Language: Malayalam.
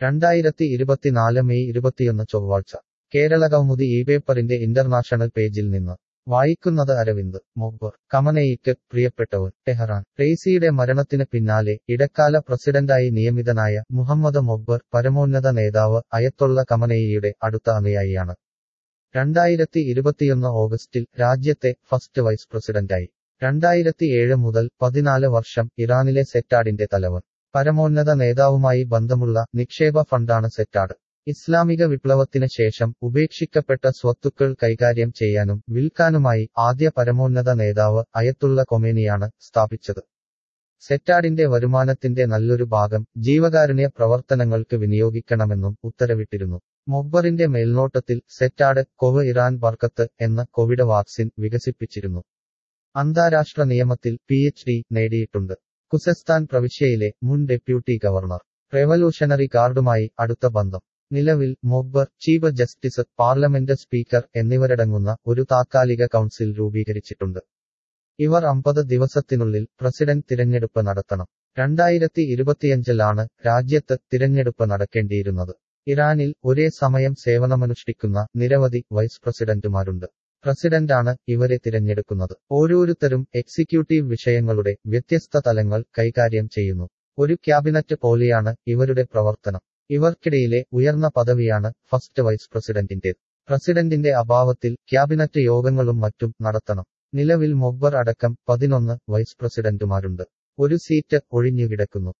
രണ്ടായിരത്തി ഇരുപത്തിനാല് മെയ് ഇരുപത്തിയൊന്ന് ചൊവ്വാഴ്ച കേരള കൗമുദി ഈ പേപ്പറിന്റെ ഇന്റർനാഷണൽ പേജിൽ നിന്ന് വായിക്കുന്നത് അരവിന്ദ് മൊബ്ബർ കമനയിക്ക് പ്രിയപ്പെട്ടവൻ ടെഹറാൻ റെയ്സിയുടെ മരണത്തിന് പിന്നാലെ ഇടക്കാല പ്രസിഡന്റായി നിയമിതനായ മുഹമ്മദ് മൊബ്ബർ പരമോന്നത നേതാവ് അയത്തൊള്ള കമനയിയുടെ അടുത്ത അനുയായിയാണ് രണ്ടായിരത്തി ഇരുപത്തിയൊന്ന് ഓഗസ്റ്റിൽ രാജ്യത്തെ ഫസ്റ്റ് വൈസ് പ്രസിഡന്റായി രണ്ടായിരത്തി ഏഴ് മുതൽ പതിനാല് വർഷം ഇറാനിലെ സെറ്റാഡിന്റെ തലവൻ പരമോന്നത നേതാവുമായി ബന്ധമുള്ള നിക്ഷേപ ഫണ്ടാണ് സെറ്റാഡ് ഇസ്ലാമിക വിപ്ലവത്തിന് ശേഷം ഉപേക്ഷിക്കപ്പെട്ട സ്വത്തുക്കൾ കൈകാര്യം ചെയ്യാനും വിൽക്കാനുമായി ആദ്യ പരമോന്നത നേതാവ് അയത്തുള്ള കൊമേനിയാണ് സ്ഥാപിച്ചത് സെറ്റാഡിന്റെ വരുമാനത്തിന്റെ നല്ലൊരു ഭാഗം ജീവകാരുണ്യ പ്രവർത്തനങ്ങൾക്ക് വിനിയോഗിക്കണമെന്നും ഉത്തരവിട്ടിരുന്നു മൊബ്ബറിന്റെ മേൽനോട്ടത്തിൽ സെറ്റാഡ് കൊവ് ഇറാൻ ബർക്കത്ത് എന്ന കോവിഡ് വാക്സിൻ വികസിപ്പിച്ചിരുന്നു അന്താരാഷ്ട്ര നിയമത്തിൽ പി എച്ച് ഡി നേടിയിട്ടുണ്ട് കുസസ്ഥാൻ പ്രവിശ്യയിലെ മുൻ ഡെപ്യൂട്ടി ഗവർണർ റെവല്യൂഷണറി ഗാർഡുമായി അടുത്ത ബന്ധം നിലവിൽ Mokhber chief justice parliament speaker എന്നിവരടങ്ങുന്ന ഒരു താത്കാലിക കൗൺസിൽ രൂപീകരിച്ചിട്ടുണ്ട് ഇവർ അമ്പത് ദിവസത്തിനുള്ളിൽ പ്രസിഡന്റ് തിരഞ്ഞെടുപ്പ് നടത്തണം രണ്ടായിരത്തി ഇരുപത്തിയഞ്ചിലാണ് രാജ്യത്ത് തിരഞ്ഞെടുപ്പ് നടക്കേണ്ടിയിരുന്നത് ഇറാനിൽ ഒരേ സമയം സേവനമനുഷ്ഠിക്കുന്ന നിരവധി വൈസ് പ്രസിഡന്റുമാരുണ്ട് പ്രസിഡന്റാണ് ഇവരെ തിരഞ്ഞെടുക്കുന്നത് ഓരോരുത്തരും എക്സിക്യൂട്ടീവ് വിഷയങ്ങളുടെ വ്യത്യസ്ത തലങ്ങൾ കൈകാര്യം ചെയ്യുന്നു ഒരു ക്യാബിനറ്റ് പോലെയാണ് ഇവരുടെ പ്രവർത്തനം ഇവർക്കിടയിലെ ഉയർന്ന പദവിയാണ് ഫസ്റ്റ് വൈസ് പ്രസിഡന്റിന്റേത് പ്രസിഡന്റിന്റെ അഭാവത്തിൽ ക്യാബിനറ്റ് യോഗങ്ങളും മറ്റും നടത്തണം നിലവിൽ മൊബ്ബർ അടക്കം പതിനൊന്ന് വൈസ് പ്രസിഡന്റുമാരുണ്ട് ഒരു സീറ്റ് ഒഴിഞ്ഞുകിടക്കുന്നു